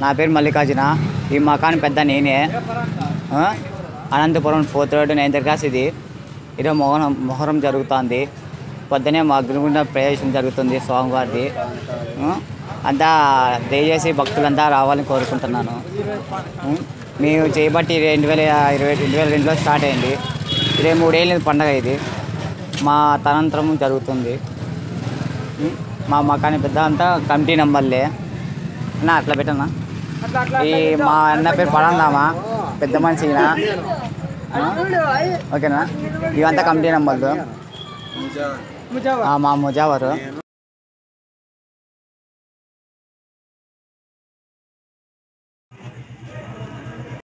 నా పేరు మల్లికార్జున ఈ మకాన్ పెద్ద నేనే ఆ? Anantapuram fourth road ninth class ఇది ఈరోజు మొహరం మొహరం జరుగుతుంది పొద్దునే మా అగ్నిగుండ ప్రవేశం జరుగుతుంది స్వామివారిది ఆ? అంతా దయచేసి భక్తులంతా రావాలని కోరుకుంటున్నాను ఉం? మేము చేయబట్టి రెండు వేల ఇరవై రెండు వేల రెండులో స్టార్ట్ అయింది ఇరవై మూడేళ్ళ పండగ ఇది మా తనంతరం జరుగుతుంది ఉం? మా మకాని పెద్ద అంతా కమిటీ నెంబర్లే నా అట్లా పెట్టన్నా ఈ మా అన్న పేరు పడందామా పెద్ద మనిషి ఈయన. ఆ? ఓకేనా ఇవంతా కమిటీ నెంబర్లు ఆ, మా ముజావరు